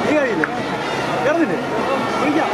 നീ കഴിയില്ലേ കിടന്നില്ലേ വിളിക്കാം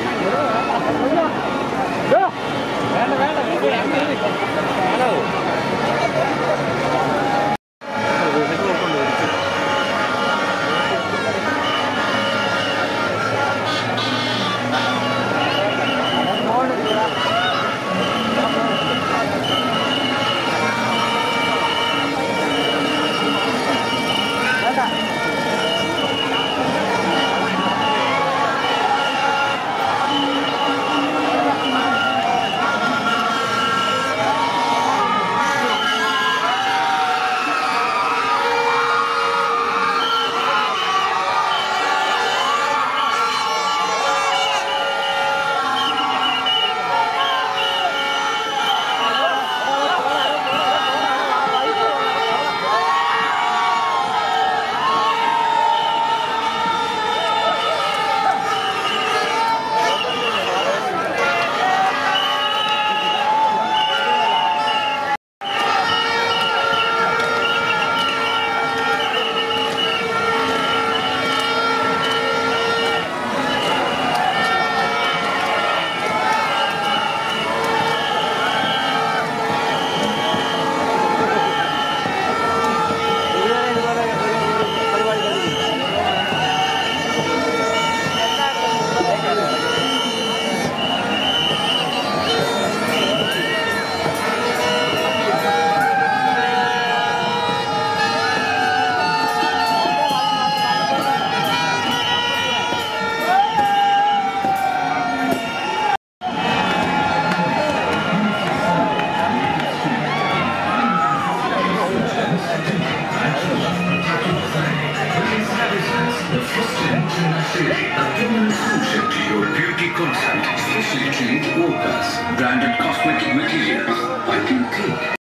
to your beauty concept. Specially cleaned walkers, branded cosmetic materials. I can think.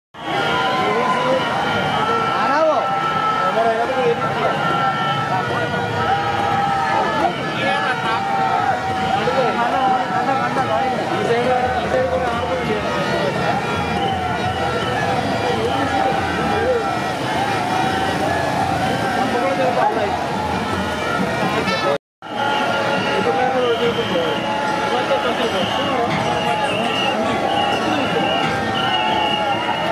ആരാവോ നമ്മുടെ അതിനകത്ത് കേട്ടിട്ടില്ല Thank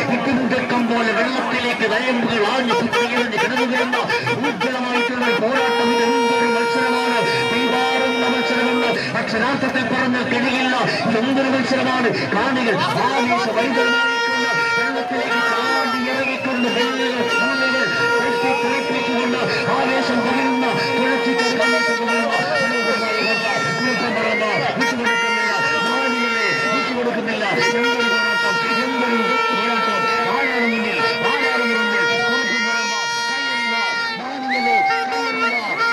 ഇട്ടുമുറ്റക്കം പോലെ വെള്ളത്തിലേക്ക് നയമ്പുകൾ ആഞ്ഞു കുത്തിയെറിഞ്ഞ് കിടന്നു വീഴുന്ന ഉജ്ജ്വലമായിട്ടുള്ള ഒരു പോരാട്ടം ഇത് എന്തൊരു മത്സരമാണ് തീവാറുന്ന മത്സരമെന്ന് അക്ഷരാർത്ഥത്തിൽ പറഞ്ഞ കഴിയില്ല എന്തൊരു മത്സരമാണ് കാണികൾ ആവേശ വൈദ്യുതമായിട്ടുള്ള വെള്ളത്തിലേക്ക് ചാടി ഇറങ്ങിക്കൊണ്ട് വെള്ളികൾ ഉള്ളികൾ വെട്ടി തിളപ്പിച്ചുകൊണ്ട് ആവേശം പകരുന്ന തുളച്ചിട്ട് ആവേശം പകരുന്ന കൂട്ടം പറയുന്ന വിട്ടുകൊടുക്കുന്നില്ല മാനിയല്ലേ വിട്ടുകൊടുക്കുന്നില്ല എന്തൊരു പോരാട്ടം എന്തൊരു പോരാട്ടം ആരാണ് മുന്നിൽ ആരാണ് മുന്നിൽ കുറുക്കും പറയുന്ന കയ്യല്ല മാനിയല്ലേ കയ്യല്ല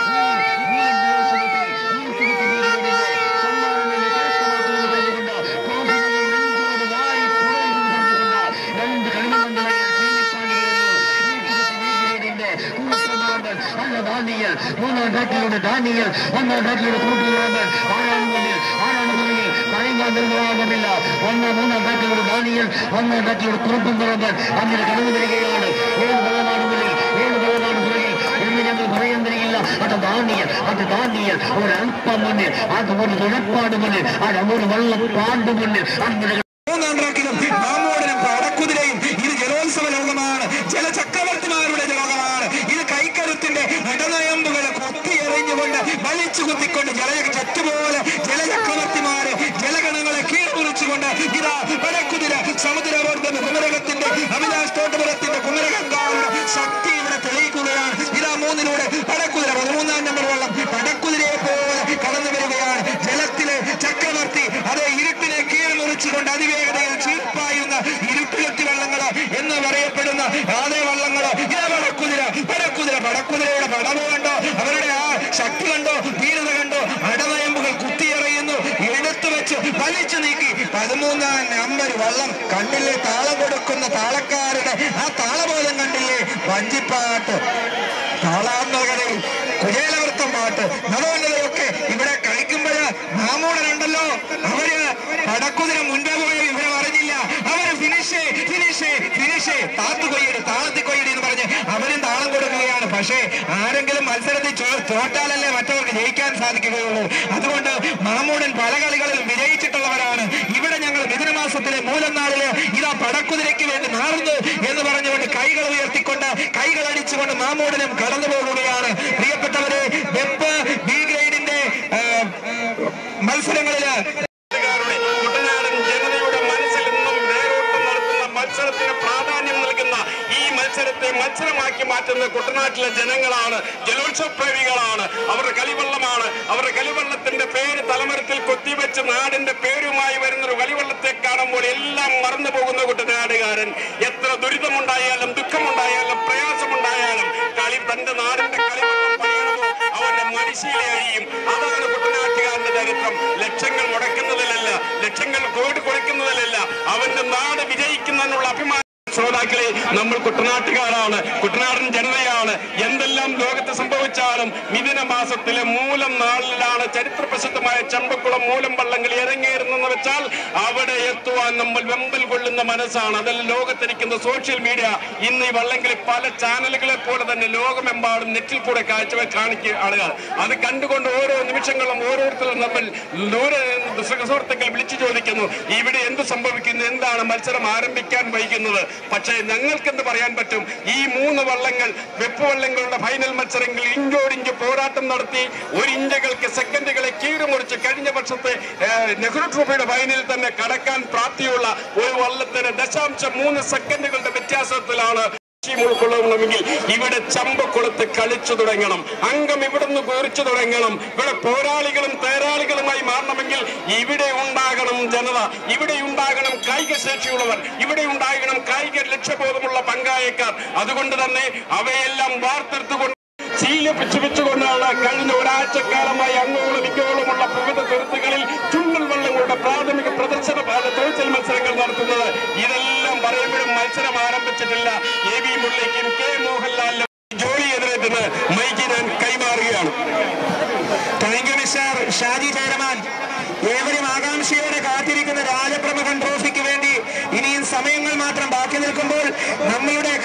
ഈ ഈ ദേശത്തെ ഈ തിരുത്തലിന്റെ സമ്മാനങ്ങളെ കരസ്ഥമാക്കുന്നത് കണ്ടുകൊണ്ട് ട്രോഫികൾ നെഞ്ചോട് വാരി പുറകിൽ പറഞ്ഞുകൊണ്ട് രണ്ട് കളിമണ്ഡലങ്ങൾ ചീനിപ്പാടുകയായിരുന്നു ഈ തിരുത്തലിന്റെ കൂട്ടമാടൻ അല്ല ദാനിയൽ മൂന്നാം ഘട്ടത്തിലൂടെ ദാനിയൽ ഒന്നാം ഘട്ടത്തിലൂടെ കൂട്ടുകാരൻ ആരാണ് മുന്നിൽ ആരാണ് മുന്നിൽ പറയുവാൻ നിർവാഹമില്ല ഒന്നാം മൂന്നാം ഘട്ടത്തിലൂടെ ദാനിയൽ ഒന്നാം ഘട്ടത്തിലൂടെ കുറുപ്പും തുറമ്പൻ അങ്ങനെ കടന്നു വരികയാണ് ഏഴ് ബലമാണ് മുന്നിൽ ഏഴ് ബലമാണ് പുറകിൽ എന്ന് ഞങ്ങൾ പറയാൻ കഴിയില്ല അത് ദാനിയൽ അത് ദാനിയൽ ഒരല്പം മുന്നിൽ അത് ഒരു തുഴപ്പാട് മുന്നിൽ അത് ഒരു വെള്ളപ്പാണ്ട് മുന്നിൽ അങ്ങനെ മൂന്നാം ട്രാക്കിലും മാമോടനും പടക്കുതിരയും ഇത് ജലോത്സവ ലോകമാണ് ജലചക്രവർത്തിമാരുടെ ലോകമാണ് ഇത് കൈക്കരുത്തിന്റെ ഇടനയമ്പുകൾ കുത്തിയെറിഞ്ഞുകൊണ്ട് വലിച്ചു കുത്തിക്കൊണ്ട് ജല ചറ്റുപോലെ ജലചക്രവർത്തിമാര് ജലഗണങ്ങളെ കീഴ്മുറിച്ചുകൊണ്ട് ഇതാ പടക്കുതിര സമുദ്രവർദ്ധന കുമരകത്തിന്റെ അഭിലാഷ് തോട്ടുപുരത്തിന്റെ കുമരകങ്കാരുടെ ശക്തി ഇവിടെ തെളിയിക്കുകയാണ് ഇതാ മൂന്നിലൂടെ പടക്കുതിര പതിമൂന്നാം നമ്പർ വെള്ളം പടക്കുതിരയെ പോലെ കടന്നു വരികയാണ് ജലത്തിലെ ചക്രവർത്തി അത് ഇരുട്ടിനെ കീഴ്മുറിച്ചുകൊണ്ട് അതിവേഗതയിൽ ചീർപ്പായുന്ന ഇരുട്ടുകെട്ടി വള്ളങ്ങള് എന്ന് പറയപ്പെടുന്ന അതേ വള്ളങ്ങള് ഇതാ പടക്കുതിര പടക്കുതിര പടക്കുതിരയുടെ പടവ് കണ്ടോ അവരുടെ ആ ശക്തി കണ്ടോ ധീരത കണ്ടോ അടവയമ്പുകൾ കുത്തിയെറിയുന്നു എടുത്തു വെച്ച് വലിച്ചു നീക്കി പതിമൂന്നാം നമ്പർ വള്ളം കണ്ടില്ലേ താളം കൊടുക്കുന്ന താളക്കാരുടെ ആ താളബോധം കണ്ടില്ലേ വഞ്ചിപ്പാട്ട് താളാത്മകതയിൽ കുചേലവൃത്തം പാട്ട് നവോന്നതയൊക്കെ ഇവിടെ കളിക്കുമ്പോഴ് മാമൂടനുണ്ടല്ലോ അവര് പടക്കുതിര മുൻപേ പോയ വിവരം അറിഞ്ഞില്ല അവര് ഫിനിഷ് ഫിനിഷ് ഫിനിഷ് താത്തു കൊയ്യടി താളത്തി കൊയ്യടി എന്ന് പറഞ്ഞ് അവരും താളം കൊടുക്കുകയാണ് പക്ഷേ ആരെങ്കിലും മത്സരത്തിൽ ചോ- തോറ്റാലല്ലേ മറ്റവർക്ക് ജയിക്കാൻ സാധിക്കുകയുള്ളൂ അതുകൊണ്ട് മാമൂടൻ പല കളികളിലും വിജയിച്ചിട്ടുള്ളവരാണ് ഇവിടെ ഞങ്ങൾ മിഥുനമാസത്തിലെ മൂലം നാളില് ഇതാ പടക്കുതിരയ്ക്ക് വേണ്ടി മാറുന്നു എന്ന് പറഞ്ഞുകൊണ്ട് കൈകൾ ഉയർത്തിക്കൊണ്ട് കൈകൾ അടിച്ചുകൊണ്ട് മാമൂടനും കടന്നു പോകുകയാണ് പ്രിയപ്പെട്ടവരെ വെപ്പ് ബി ഗ്രേഡിന്റെ ആ, മത്സരങ്ങളില് നാട്ടുകാരുടെ കുട്ടനാടൻ ജനതയുടെ മനസ്സിൽ നിന്നും വേരോട്ടം നടത്തുന്ന മത്സരത്തിന് പ്രാധാന്യം നൽകുന്ന ഈ മത്സരത്തെ മത്സരമാക്കി മാറ്റുന്ന കുട്ടനാട്ടിലെ ജനങ്ങളാണ് ജലോത്സവ പ്രേമികളാണ് അവരുടെ കളിവള്ളമാണ് അവരുടെ കളിവള്ളത്തിന്റെ പേര് തലമരത്തിൽ കൊത്തിവെച്ച് നാടിന്റെ പേരുമായി വരുന്ന ഒരു കളിവള്ളത്തെ കാണുമ്പോൾ എല്ലാം മറന്നു പോകുന്ന കുട്ടനാടുകാരൻ എത്ര ദുരിതമുണ്ടായാലും ദുഃഖമുണ്ടായാലും പ്രയാസമുണ്ടായാലും കളി തന്റെ നാടിന്റെ കളിവള്ളം പണിയണമോ അവന്റെ മനുഷ്യയിലെ അഴിയും അതാണ് കുട്ടനാട്ടുകാരന്റെ ചരിത്രം ലക്ഷങ്ങൾ മുടക്കുന്നതിലല്ല ലക്ഷങ്ങൾ കോടി കൊടുക്കുന്നതിലല്ല അവന്റെ നാട് വിജയിക്കുന്നതിനുള്ള അഭിമാനം ശ്രോതാക്കളെ നമ്മൾ കുട്ടനാട്ടുകാരാണ് കുട്ടനാടൻ ജനതയാണ് എന്തെല്ലാം ലോകത്ത് സംഭവിച്ചാലും മിഥുന മാസത്തിലെ മൂലം നാളിലാണ് ചരിത്ര പ്രസിദ്ധമായ ചമ്പക്കുളം മൂലം വള്ളങ്ങൾ ഇറങ്ങിയിരുന്നെന്ന് വെച്ചാൽ അവിടെ എത്തുവാൻ നമ്മൾ വെമ്പൽ കൊള്ളുന്ന മനസ്സാണ് അതിൽ ലോകത്തിരിക്കുന്ന സോഷ്യൽ മീഡിയ ഇന്ന് ഈ വള്ളംകളി പല ചാനലുകളെ പോലെ തന്നെ ലോകമെമ്പാടും നെറ്റിൽ കൂടെ കാഴ്ചവെച്ച് കാണിക്കുക ആളുകൾ അത് കണ്ടുകൊണ്ട് ഓരോ നിമിഷങ്ങളും ഓരോരുത്തരും നമ്മൾ ദൂരെ സുഹൃത്തുക്കൾ വിളിച്ചു ചോദിക്കുന്നു ഇവിടെ എന്ത് സംഭവിക്കുന്നു എന്താണ് മത്സരം ആരംഭിക്കാൻ വൈകുന്നത് പക്ഷേ ഞങ്ങൾക്ക് എന്ത് പറയാൻ പറ്റും ഈ മൂന്ന് വള്ളങ്ങൾ വെപ്പ് വള്ളങ്ങളുടെ ഫൈനൽ മത്സരങ്ങളിൽ ഇഞ്ചോടിഞ്ച് പോരാട്ടം നടത്തി ഒരു ഇഞ്ചകൾക്ക് സെക്കൻഡുകളെ കീറുമുറിച്ച് കഴിഞ്ഞ വർഷത്തെ ഏഹ്, നെഹ്റു ട്രോഫിയുടെ ഫൈനലിൽ തന്നെ കടക്കാൻ പ്രാപ്തിയുള്ള ഒരു വള്ളത്തിന് ദശാംശം മൂന്ന് സെക്കൻഡുകളുടെ വ്യത്യാസത്തിലാണ് ലക്ഷ്യം ഉൾക്കൊള്ളണമെങ്കിൽ ഇവിടെ ചമ്പക്കുളത്ത് കളിച്ചു തുടങ്ങണം അംഗം ഇവിടുന്ന് കുറിച്ചു തുടങ്ങണം ഇവിടെ പോരാളികളും തേരാളികളുമായി മാറണമെങ്കിൽ ഇവിടെ ഉണ്ടാകണം ജനത ഇവിടെ ഉണ്ടാകണം കായിക ശേഷിയുള്ളവർ ഇവിടെ ഉണ്ടാകണം കായിക ലക്ഷ്യബോധമുള്ള പങ്കായക്കാർ അതുകൊണ്ട് തന്നെ അവയെല്ലാം വാർത്തെടുത്തുകൊണ്ട് ശീലിപ്പിച്ചു വെച്ചുകൊണ്ടാണ് കഴിഞ്ഞ ഒരാഴ്ചക്കാലമായി അങ്ങോളം ഇങ്ങോളമുള്ള വിവിധ തുരുത്തുകളിൽ ചുണ്ടൽ വള്ളങ്ങളുടെ പ്രാഥമിക പ്രദർശന പാത തോച്ചൽ മത്സരങ്ങൾ നടത്തുന്നത് ഇതെല്ലാം പറയുമ്പോഴും മത്സരം ആരംഭിച്ചിട്ടില്ല എ വി മുരളിക്കും കെ മോഹൻലാലിനും ജോലി എതിരേറ്റത് മൈക്ക് ഞാൻ കൈമാറുകയാണ് thank you mister Shaji Cheraman ഏവരും ആകാംക്ഷയോടെ കാത്തിരിക്കുന്ന രാജപ്രമുഖൻ ട്രോഫിക്ക് വേണ്ടി ഇനിയും സമയങ്ങൾ മാത്രം ബാക്കി നിൽക്കുമ്പോൾ നമ്മളുടെ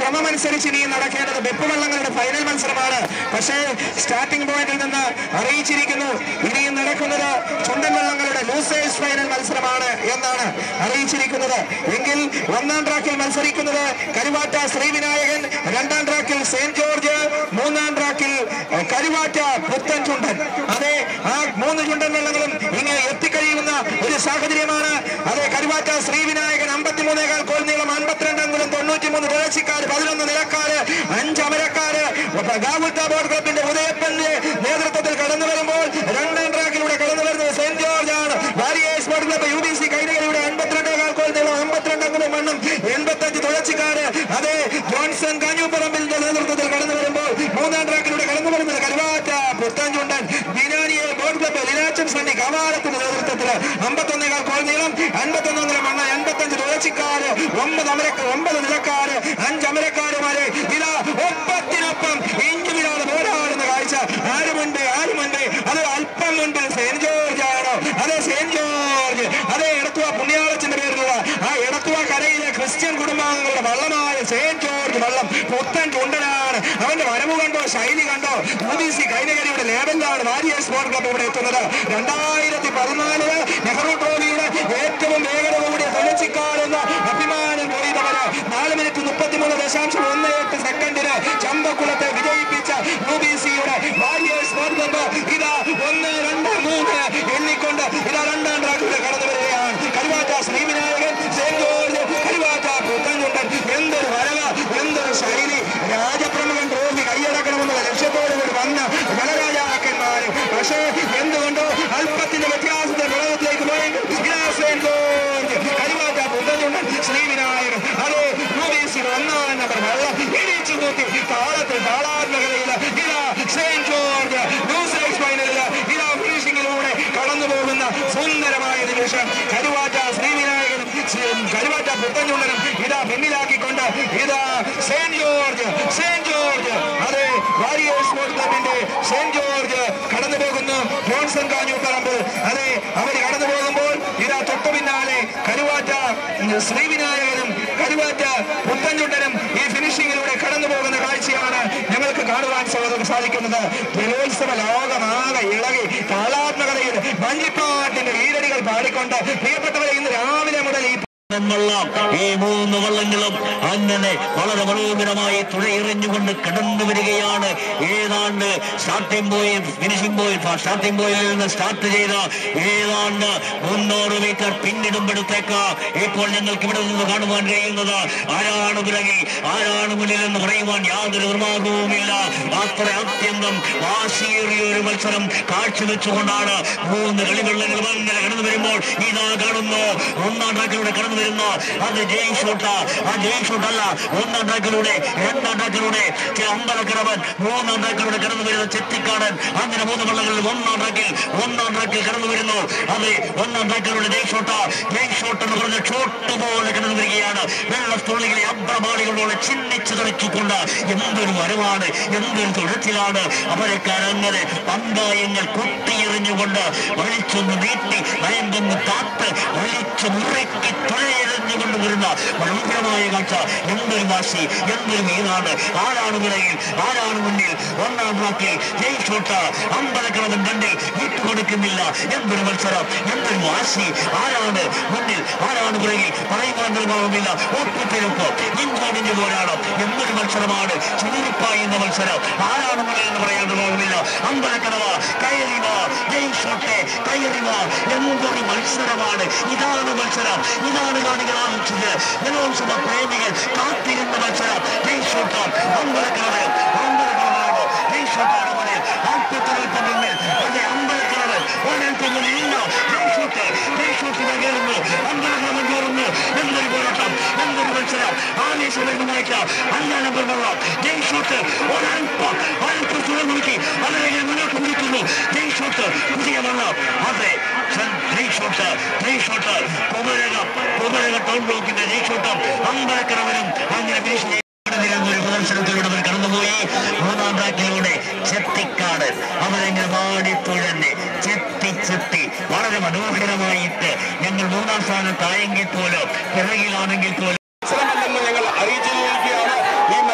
ക്രമമനുസരിച്ച് ഇനി നടക്കേണ്ടത് വെപ്പുവള്ളങ്ങളുടെ ഫൈനൽ മത്സരമാണ് പക്ഷേ സ്റ്റാർട്ടിംഗ് പോയിന്റിൽ നിന്ന് അറിയിച്ചിരിക്കുന്നു ഇനിയും നടക്കുന്നത് ചുണ്ടൻ വള്ളങ്ങളുടെ ലൂസേഴ്സ് ഫൈനൽ മത്സരമാണ് എന്നാണ് അറിയിച്ചിരിക്കുന്നത് എങ്കിൽ ഒന്നാം ട്രാക്കിൽ മത്സരിക്കുന്നത് കരുവാറ്റ ശ്രീവിനായകൻ രണ്ടാം ട്രാക്കിൽ സെയിന്റ് ജോർജ് മൂന്നാം ട്രാക്കിൽ ഏഹ്, കരുവാറ്റ പുത്തൻ ചുണ്ടൻ അതെ ആ മൂന്ന് ചുണ്ടൻ വള്ളങ്ങളും ഇങ്ങനെ എത്തിക്കഴിയുന്ന ഒരു സാഹചര്യമാണ് അതെ കരുവാറ്റ ശ്രീവിനായകൻ അമ്പത്തിമൂന്നേകാൽ കോൽ നീളം അൻപത്തിരണ്ട് അംഗുലം തൊണ്ണൂറ്റിമൂന്ന് തുളച്ചിക്കാര് പതിനൊന്ന് നിലക്കാര് അഞ്ച് അമരക്കാര് ഗാവുത്ത ബോർഡ് ക്ലബിന്റെ ഉദയപ്പന്റെ നേതൃത്വത്തിൽ കടന്നു വരുമ്പോൾ രണ്ടാം ട്രാക്കിലൂടെ കടന്നു വരുന്നത് സെന്റ് ജോർജ് ആണ് warriors boat club U B C കൈനകരിയുടെ അൻപത്തിരണ്ടേകാൽ കോൽ നീളം അമ്പത്തിരണ്ട് അംഗുലം മണ്ണും എൺപത്തഞ്ച് തുളച്ചിക്കാര് അതെ ജോൺസൺ കാഞ്ഞൂപ്പറമ്പിന്റെ നേതൃത്വത്തിൽ കടന്നു വരുമ്പോൾ മൂന്നാം ട്രാക്കിലൂടെ കടന്നു വരുന്നത് കരുവാറ്റ പുത്തഞ്ചുണ്ടൻ ബിനാനിയെ ബോർഡ് ക്ലബ് ലിനാച്ചൻ സണ്ണി കവാലത്തിന്റെ നേതൃത്വത്തിൽ അമ്പത്തൊന്നേകാൽ കോൾ നീളം അൻപത്തൊന്നര മണ്ണ എൺപത്തഞ്ച് തുളച്ചിക്കാര് ഒമ്പത് അമരക്ക ഒമ്പത് നിലക്കാര് അഞ്ച് അമരക്കാരുമാരെ ഇതാ ഒപ്പത്തിനൊപ്പം ഇഞ്ചു വിടാതെ പോരാടുന്ന കാഴ്ച ആരുമുണ്ട് ആരുമുണ്ട് അത് അല്പം മുൻപിൽ സെന്റ് ജോർജ് ആണോ അതെ സെന്റ് ജോർജ് അതെ എടത്തുവ പുണ്യാളച്ചന്റെ പേരിലുള്ള ആ എടത്തുവ കരയിലെ ക്രിസ്ത്യൻ കുടുംബാംഗങ്ങളുടെ വള്ളമായ സെന്റ് ജോർജ് വള്ളം പുത്തൻ ചുണ്ടനാണ് അവന്റെ വരവ് കണ്ടോ ശൈലി കണ്ടോ യു ബി സി കൈനകരിയുടെ ലേബലിലാണ് വാരിയേഴ്സ് സ്പോർട് ക്ലബ് ഇവിടെ എത്തുന്നത് രണ്ടായിരത്തി പതിനാലില് നെഹ്റു ട്രോഫിയുടെ ഏറ്റവും വേഗത കൂടിയ തുളച്ചിക്കാരെന്ന അഭിമാനം കൊയ്തവര് നാല് മിനിറ്റ് മുപ്പത്തിമൂന്ന് ദശാംശം ഒന്ന് എട്ട് സെക്കൻഡിന് ചമ്പക്കുളത്തെ വിജയിപ്പിച്ച യു ബി സിയുടെ വാരിയേഴ്സ് സ്പോർട് ക്ലബ് ഇതാ ഒന്ന് രണ്ട് മൂന്ന് എണ്ണിക്കൊണ്ട് ഇതാ രണ്ടാം ട്രാക്കിലൂടെ കടന്നു വരികയാണ് കരുവാറ്റ ശ്രീവിനായകൻ സെന്റ് ജോർജ് കരുവാറ്റ പുത്തൻചുണ്ടൻ എന്തൊരു വരവ് എന്തൊരു ശൈലി രാജപ്രമുഖൻ ട്രോഫി കൈയടക്കണമെന്നുള്ള ലക്ഷ്യത്തോടുകൂടി വന്ന ജനരാജാക്കന്മാര് പക്ഷേ എന്തുകൊണ്ടോ അല്പത്തിന്റെ വ്യത്യാസത്തിൽ പ്രളയത്തിലേക്ക് പോയെങ്കിൽ ഇതാ സെന്റ് ജോർജ് കരുവാറ്റ പുത്തൻചുണ്ടൻ ശ്രീവിനായകൻ അതേ യു ബി സി ഒന്നാം നമ്പർ വെള്ളം ഇടിച്ചു കൂട്ടി താളത്തിൽ താളാത്മകതയിൽ ഇതാ സെന്റ് ജോർജ് ന്യൂസ് ഫൈനലിൽ ഇതാ ഫിനിഷിംഗിലൂടെ കടന്നു പോകുന്ന സുന്ദരമായ നിമിഷം കരുവാറ്റ ശ്രീവിനായകനും ശ്രീ- കരുവാറ്റ പുത്തഞ്ചുണ്ടനും ഇതാ പിന്നിലാക്കിക്കൊണ്ട് ഇതാ സെന്റ് ജോർജ് സെന്റ് ജോർജ് അതെ വാരിയേഴ്സ് സ്പോർട്സ് ക്ലബിന്റെ സെന്റ് ജോർജ് കടന്നു പോകുന്നു ജോൺസൺ കാഞ്ഞൂപ്പറമ്പ് അതെ അവർ കടന്നു പോകുമ്പോൾ ഇതാ തൊട്ടു പിന്നാലെ കരുവാറ്റ ഉം, ശ്രീവിനായകനും കരുവാറ്റ പുത്തഞ്ചുണ്ടനും ഈ ഫിനിഷിംഗിലൂടെ കടന്നു പോകുന്ന കാഴ്ചയാണ് ഞങ്ങൾക്ക് കാണുവാൻ സാ- സാധിക്കുന്നത് ജലോത്സവ ലോകമാകെ ഇളകി താളാത്മകതയിൽ വഞ്ചിപ്പാട്ടിന്റെ ഈരടികൾ പാടിക്കൊണ്ട് പ്രിയപ്പെട്ടവരെ ഇന്ന് രാവിലെ മുതൽ ഈ വള്ളം ഈ മൂന്ന് വള്ളങ്ങളും അങ്ങനെ വളരെ മനോഹരമായി തുഴയെറിഞ്ഞുകൊണ്ട് കടന്നു വരികയാണ് ഏതാണ്ട് starting point finishing point starting പോയിന്റിൽ നിന്ന് സ്റ്റാർട്ട് ചെയ്ത ഏതാണ്ട് മുന്നൂറ് മീറ്റർ പിന്നിടുമ്പോഴത്തേക്ക് ഇപ്പോൾ ഞങ്ങൾക്ക് ഇവിടെ നിന്ന് കാണുവാൻ കഴിയുന്നത് ആരാണ് പിറകിൽ ആരാണ് മുന്നിൽ എന്ന് പറയുവാൻ യാതൊരു നിർവാഹവുമില്ല അത്ര അത്യന്തം വാശിയേറിയ ഒരു മത്സരം കാഴ്ചവെച്ചുകൊണ്ടാണ് മൂന്ന് കളിവെള്ളങ്ങൾ അങ്ങനെ കടന്നു വരുമ്പോൾ ഇതാ കാണുന്നു ഒന്നാം ട്രാക്കിലൂടെ കടന്നു വരുന്ന അത് ജയ് ഷോട്ട ആ ജയ് ഷോട്ടല്ല ഒന്നാം ട്രാക്കിലൂടെ രണ്ടാം ട്രാക്കിലൂടെ അമ്പലക്കടവൻ മൂന്നാം ട്രാക്കിലൂടെ കടന്നു വരുന്ന ചെത്തിക്കാടൻ അങ്ങനെ മൂന്ന് വള്ളങ്ങളിൽ ഒന്നാം ട്രാക്കിൽ ഒന്നാം ട്രാക്കിൽ കടന്നു വരുന്നു അത് ഒന്നാം ട്രാക്കിലൂടെ ജയ് ഷോട്ട ജയ് ഷോട്ട് എന്ന് പറഞ്ഞ ഷോട്ട് പോലെ കടന്നു വരികയാണ് വെള്ളത്തുള്ളികളെ അബ്രമാളികളോട് ചിന്നിച്ചു തെളിച്ചുകൊണ്ട് എന്തൊരു വരവാണ് എന്തൊരു തുടച്ചിലാണ് അവരെ കരങ്ങനെ പന്തായങ്ങൾ കുത്തിയെറിഞ്ഞുകൊണ്ട് വലിച്ചൊന്ന് നീട്ടി നയമ്പൊന്ന് താത്ത് വലിച്ചു മുറുക്കി തുഴയെറിഞ്ഞുകൊണ്ട് വരുന്ന മനോഹരമായ കാഴ്ച എന്തൊരു വാശി എന്തൊരു മീനാണ് ആരാണ് വിലയിൽ ആരാണ് മുന്നിൽ ഒന്നാം ട്രാക്കിൽ ജയ് ഷോട്ട് അമ്പലക്കടവൻ രണ്ടിൽ വിട്ടുകൊടുക്കുന്നില്ല എന്തൊരു മത്സരം എന്തൊരു വാശി ആരാണ് മുന്നിൽ ആരാണ് വിലയിൽ പറയുവാൻ നിർഭാവമില്ല ഒപ്പിത്തിരപ്പ് ഇഞ്ചോടിഞ്ഞു പോരാടം എന്തൊരു മത്സരമാണ് ചുരുപ്പായി എന്ന മത്സരം ആരാണ് മുന്നിൽ എന്ന് പറയാൻ നിർഭാവമില്ല അമ്പലക്കടവ കയറിവ ജയ് ഷോട്ട് കയറിവ എന്തൊരു മത്സരമാണ് ഇതാണ് മത്സരം ഇതാണ് കാണികൾ ആലോചിച്ചത് ജലോത്സവ പ്രേമികൾ കാത്തിരുന്ന മത്സരം ജയ് ഷോട്ട് അമ്പലക്കടവ് അമ്പലക്കടവാണ് ജയ് ഷോട്ടാണ് മുന്നിൽ അല്പത്തിനൽപ്പം മുന്നിൽ അതെ അമ്പലക്കടവ് ഒരൽപ്പം മുന്നിൽ ഇല്ല ജയ് ഷോട്ട് ജയ് ഷോട്ട് കയറുന്നു അമ്പലക്കടവ് കയറുന്നു എന്തൊരു പോരാട്ടം എന്തൊരു മത്സരം ആവേശപരമായിട്ട് അഞ്ചാം നമ്പർ വെള്ളം ജയ് ഷോട്ട് ഒരൽപ്പം അല്പം തുറന്നു നോക്കി അതിനെ മുന്നോട്ട് കുടിക്കുന്നു ജയ് ഷോട്ട് പുതിയ വെള്ളം അതെ ജയ് ഷോട്ട് ജയ് ഷോട്ട് കുമരകം കുമരക ടൗൺ ബ്ലോക്കിന്റെ ജയ് ഷോട്ടും അമ്പലക്കടവനും അങ്ങനെ ഫിനിഷ് ഒരു പ്രദർശനത്തിലൂടെ അവർ കടന്നുപോയി മൂന്നാം ട്രാക്കിലൂടെ ചെത്തിക്കാട് അവരെങ്ങനെ പാടിത്തുഴഞ്ഞ് ചെത്തി ചെത്തി വളരെ മനോഹരമായിട്ട് ഞങ്ങൾ മൂന്നാം സ്ഥാനത്തായെങ്കിൽ പോലും പിറകിലാണെങ്കിൽ പോലും മത്സരമല്ലെന്ന് ഞങ്ങൾ അറിയിച്ചിരിക്കുകയാണ് ഈ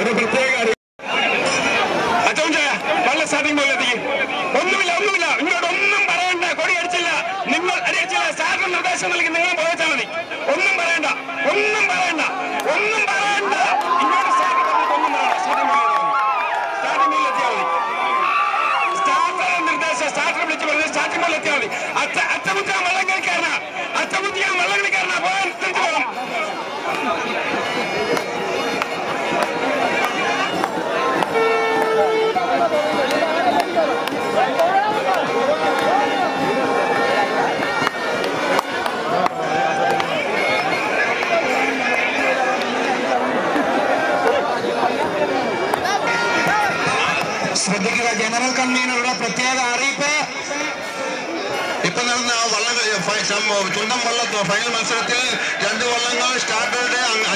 ഒരു പ്രത്യേക അറിയിപ്പ്. അച്ചോൻ ചായ വള്ള സ്റ്റാർട്ടിംഗ് പോലെ എത്തിക്കും ഒന്നുമില്ല ഒന്നുമില്ല ഇങ്ങോട്ട് ഒന്നും പറയണ്ട കൊടി അടിച്ചില്ല നിങ്ങൾ അടിച്ചില്ല സാറിന് നിർദ്ദേശം നൽകി നിങ്ങൾ പോയച്ചാൽ മതി ഒന്നും പറയണ്ട ഒന്നും പറയണ്ട ഒന്നും പറയണ്ട ഇങ്ങോട്ട് സ്റ്റാർട്ടിംഗ് പറഞ്ഞിട്ട് ഒന്നും പറയണ്ട സ്റ്റാർട്ടിംഗ് പോലെ എത്തിയാൽ മതി സ്റ്റാർട്ടർ നിർദ്ദേശം സ്റ്റാർട്ടർ വിളിച്ച് പറഞ്ഞ് സ്റ്റാർട്ടിംഗ് പോലെ എത്തിയാൽ മതി അച്ഛ അച്ചമുത്തിയാൻ വെള്ളം കളിക്കാരനാ അച്ചമുത്തിയാൻ വെള്ളം കളിക്കാരനാ പോകാൻ തിരിച്ചു പോകണം ശ്രദ്ധിക്കുക ജനറൽ കൺവീനറുടെ പ്രത്യേക അറിയിപ്പ് ഇപ്പൊ നടന്ന ആ വള്ളംകളി ഫൈ- സം- ചുണ്ടൻ വള്ളത്ത് ഫൈനൽ മത്സരത്തിൽ രണ്ട് വള്ളങ്ങൾ സ്റ്റാർട്ടറുടെ അങ്-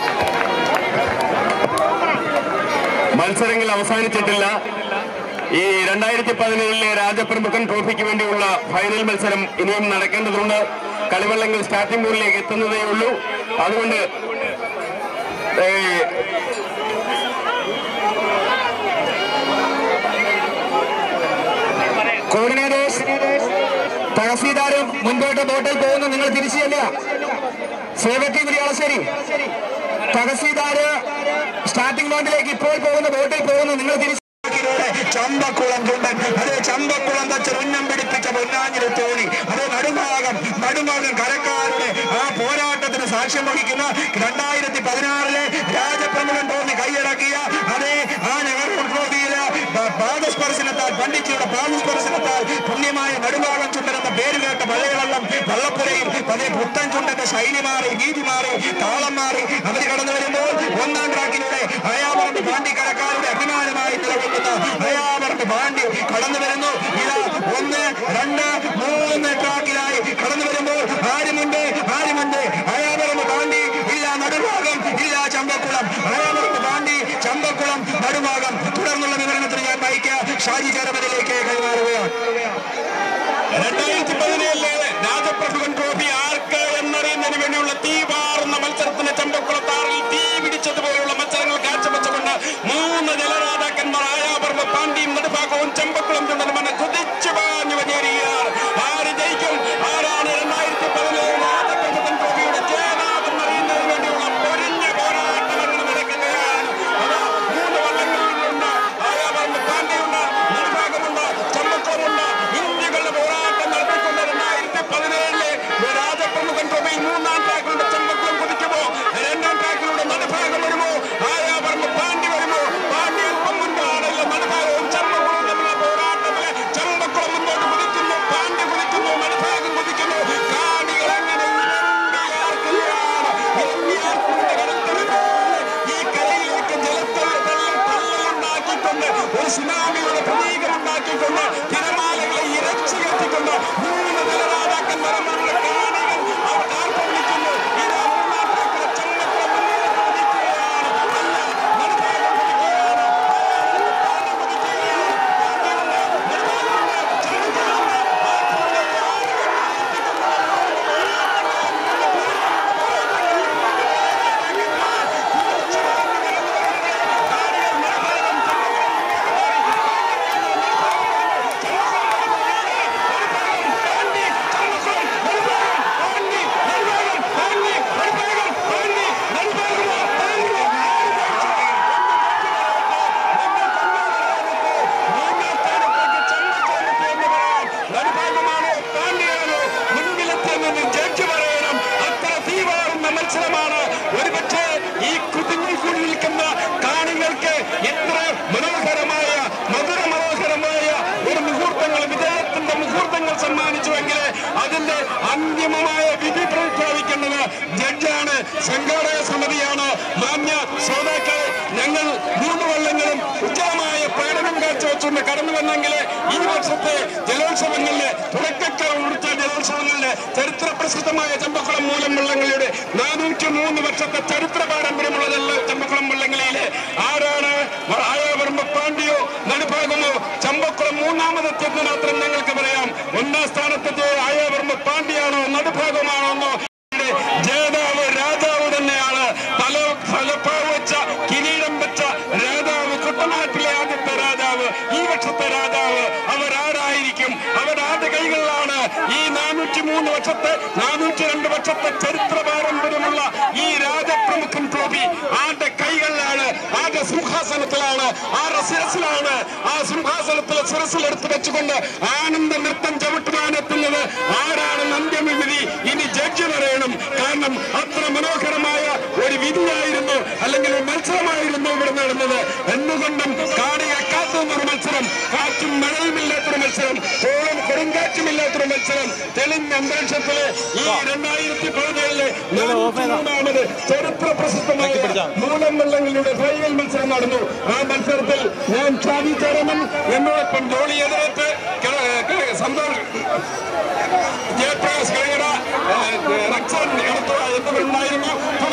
മത്സരങ്ങൾ അവസാനിച്ചിട്ടില്ല ഈ രണ്ടായിരത്തി പതിനേഴിലെ രാജപ്രമുഖൻ ട്രോഫിക്ക് വേണ്ടിയുള്ള ഫൈനൽ മത്സരം ഇനിയും നടക്കേണ്ടതുണ്ട് കളിവള്ളങ്ങൾ സ്റ്റാർട്ടിംഗ് ബോളിലേക്ക് എത്തുന്നതേ ഉള്ളൂ അതുകൊണ്ട് ഏ, കോർഡിനേറ്റേഴ്സ് തഹസീൽദാരും മുൻപോട്ട് ബോട്ടിൽ പോകുന്നു നിങ്ങൾ തിരിച്ചു ചെല്ലുക സേവറ്റി കുരിയാളശ്ശേരി തഹസീൽദാര് സ്റ്റാർട്ടിംഗ് ബോട്ടിലേക്ക് ഇപ്പോൾ പോകുന്ന ബോട്ടിൽ പോകുന്നു നിങ്ങൾ തിരിച്ചു ിലൂടെ ചമ്പക്കുളം ചുണ്ടൻ അതേ ചമ്പക്കുളം തച്ച് ഉന്നം പിടിപ്പിച്ച പൊന്നാഞ്ഞിരി തോണി അതേ നടുഭാഗം നടുഭാഗം കരക്കാരുടെ ആ പോരാട്ടത്തിന് സാക്ഷ്യം വഹിക്കുന്ന രണ്ടായിരത്തി പതിനാറിലെ രാജപ്രമുഖൻ തോന്നി കൈയടക്കിയ അതേ ആ നെഹ്റു ട്രോഫിയിലെ പ- പാദസ്പർശനത്താൽ പണ്ഡിറ്റിയുടെ പാദസ്പർശനത്താൽ പുണ്യമായ നടുഭാഗം ചുണ്ടൻ എന്ന പേര് കേട്ട പഴയ വെള്ളം വള്ളപ്പുരയിൽ അതേ പുത്തൻ ചുണ്ടന്റെ ശൈലി മാറി രീതി മാറി താളം മാറി അവർ കടന്നു വരുമ്പോൾ ഒന്നാം ട്രാക്കിലൂടെ അയാമറമ്പ് പാണ്ടിക്കരക്കാരുടെ അഭിമാനമായി നിലകൊള്ളുന്ന അയാമറമ്പ് പാണ്ഡ്യ കടന്നു വരുന്നു ഇതാ ഒന്ന് രണ്ട് മൂന്ന് ട്രാക്കിലായി കടന്നു വരുമ്പോൾ ആരുമുണ്ട് ആരുമുണ്ട് അയാമറമ്പ് പാണ്ഡി ഇല്ല നടുഭാഗം ഇല്ല ചമ്പക്കുളം അയാമറമ്പ് പാണ്ഡി ചമ്പക്കുളം നടുഭാഗം തുടർന്നുള്ള വിവരണത്തിന് ഞാൻ നയിക്കുക ഷാജി ചേരമനിലേക്ക് കൈമാറുകയാണ് രണ്ടായിരത്തി പതിനേഴിലെ രാജപ്രഭുവൻ ട്രോഫി ആർക്ക് എന്നറിയുന്നതിന് വേണ്ടിയുള്ള തീ പാറുന്ന മത്സരത്തിന് ചമ്പക്കുളത്താറിൽ തീ പിടിച്ചതുപോലെയുള്ള മത്സരങ്ങൾ കാഴ്ചവെച്ചുകൊണ്ട് മൂന്ന് ജലരാജാക്കന്മാർ ആയാപർമ്മ പാണ്ഡ്യയും നെടുഭാഗവും ചമ്പക്കുളം ചുണ്ടനുമെന്ന് കുതിച്ചു പാഞ്ഞു വന്നേരിക്കുകയാണ് ആര് ജയിക്കും ആരാണ് രണ്ടായിരത്തി പതിനേഴ് രാജപ്രഭുവൻ ട്രോഫിയുടെ ജേതാവെന്നറിയുന്നതിന് വേണ്ടിയുള്ള പൊരിഞ്ഞ പോരാട്ടം അങ്ങനെ നടക്കുകയാണ് അതാ മൂന്ന് വള്ളങ്ങളിലുണ്ട് ആയാപർമ്മ പാണ്ഡ്യയുണ്ട് നെടുഭാഗമുണ്ട് ചമ്പക്കുളമുണ്ട് ഇന്ത്യകളുടെ പോരാട്ടം നടത്തിക്കൊണ്ട് രണ്ടായിരത്തി പതിനേഴിലെ രാജപ്രമുഖൻ ട്രോഫിയിൽ മൂന്നാം ട്രാക്കിലൂടെ ചമ്പക്കുളം കുതിക്കുമോ രണ്ടാം ട്രാക്കിലൂടെ നടുഭാഗം വരുമോ ആയാപർമ്മ പാണ്ഡ്യ വരുമോ പാണ്ഡ്യ അല്പം മുൻപാണല്ല നടുഭാഗവും ചമ്പക്കുളവും തമ്മിലുള്ള പോരാട്ടത്തില് ചമ്പക്കുളം മുന്നോട്ട് കുതിക്കുന്നു പാണ്ഡ്യ കുതിക്കുന്നു നടുഭാഗം കുതിക്കുന്നു കാണികൾ അങ്ങനെ ഇരമ്പിയാർക്കുകയാണ് ഇരമ്പിയാർക്കുന്ന കടൽത്തറി പോലെ ഈ കരയിലേക്ക് ജലത്തള്ളി വെള്ളം തള്ളലുണ്ടാക്കിക്കൊണ്ട് ഒരു സുനാമിയുടെ പ്രതീകമുണ്ടാക്കിക്കൊണ്ട് തിരമാലകളെ ഇരച്ചു കെട്ടിക്കൊണ്ട് മൂന്ന് ജലരാജാക്കന്മാരുടെ കാണികൾ അവർ കാർപ്പ് വിളിക്കുന്നു ഇതാ മൂന്നാം ട്രാക്കിലെ ചമ്മക്കുളം മുന്നോട്ട് കുതിക്കുകയാണ് അല്ല നടുഭാഗം കുതിക്കുകയാണ് പാണ്ഡ്യം കുതിക്കുകയാണ് പാണ്ഡ്യമുണ്ട് നടുഭാഗമുണ്ട് ചമ്മക്കുളമുണ്ട് നടുഭാഗമാണോ പാണ്ഡ്യയാണോ മുൻപിലെത്തിയെന്ന് ജഡ്ജ് പറയണം അത്ര തീവാറുന്ന മത്സരമാണ് ഒരുപക്ഷെ ഈ കുതിങ്ങിക്കൂടി നിൽക്കുന്ന കാണികൾക്ക് എത്ര മനോഹരമായ മധുര മനോഹരമായ ഒരു മുഹൂർത്തങ്ങൾ വിജയത്തിന്റെ മുഹൂർത്തങ്ങൾ സമ്മാനിച്ചുവെങ്കിൽ അതിന്റെ അന്തിമമായ വിധി പ്രഖ്യാപിക്കേണ്ടത് ജഡ്ജാണ് സംഘാടക സമിതിയാണ് മാന്യ ശ്രോതാക്കളെ ഞങ്ങൾ മൂന്ന് വള്ളങ്ങളും ഉജ്ജ്വലമായ പ്രകടനം കാഴ്ചവെച്ചുകൊണ്ട് കടന്നു വന്നെങ്കിൽ ഈ വർഷത്തെ ജലോത്സവങ്ങളിലെ തുടക്കക്കാർ ഉടുത്ത ജലോത്സവങ്ങളിലെ ചരിത്ര പ്രസിദ്ധമായ ചമ്പക്കുളം മൂലം വള്ളങ്ങളുടെ നാനൂറ്റി മൂന്ന് വർഷത്തെ ചരിത്ര പാരമ്പര്യമുള്ളതല്ല ചമ്പക്കുളം വള്ളങ്ങളിലെ ആരാണ് ആയാപറമ്പ് പാണ്ഡ്യോ നടുഭാഗമോ ചമ്പക്കുളം മൂന്നാമതെത്തിയെന്ന് മാത്രം ഞങ്ങൾക്ക് പറയാം ഒന്നാം സ്ഥാനത്തെത്തിയ ആയാപറമ്പ് പാണ്ഡ്യാണോ നടുഭാഗമാണോ എന്നോ ജേതാവ് രാജാവ് തന്നെയാണ് പല ഫലപ്പാവ് വെച്ച കിരീടം വെച്ച വർഷത്തെ നാനൂറ്റി രണ്ട് വർഷത്തെ ചരിത്ര പാരമ്പര്യമുള്ള ഈ രാജപ്രമുഖൻ ട്രോഫി ആരുടെ കൈകളിലാണ് ആരുടെ സിംഹാസനത്തിലാണ് ആരുടെ ശിരസിലാണ് ആ സിംഹാസനത്തിലെ ശിരസിൽ എടുത്തു വെച്ചുകൊണ്ട് ആനന്ദ നൃത്തം ചവിട്ടുവാനെത്തുന്നത് ആരാണെന്ന് അന്തിമ വിധി ഇനി ജഡ്ജി പറയണം കാരണം അത്ര മനോഹരമായ ഒരു വിധിയായിരുന്നു അല്ലെങ്കിൽ ഒരു മത്സരമായിരുന്നു ഇവിടെ നടന്നത് എന്നുകൊണ്ടും കാണികൾ കാത്തുനിന്നൊരു മത്സരം കാറ്റും മഴയുമില്ലാത്തൊരു മത്സരം കോളും കൊടുങ്കാറ്റുമില്ലാത്തൊരു മത്സരം തെളിഞ്ഞ അന്തരീക്ഷത്തില് ഈ രണ്ടായിരത്തി പതിനേഴിലെ മൂന്നാമത് ചരിത്ര പ്രസിദ്ധമായ മൂലം വെള്ളങ്ങളുടെ ഫൈനൽ മത്സരം നടന്നു ആ മത്സരത്തിൽ ഞാൻ ഷാദി ചരമൻ എന്നോടൊപ്പം ജോളി എതിരേറ്റ് സന്തോഷ് ജയപ്രകാശ് കൈകട റക്സൻ എടുത്തുക എന്നിവരുണ്ടായിരുന്നു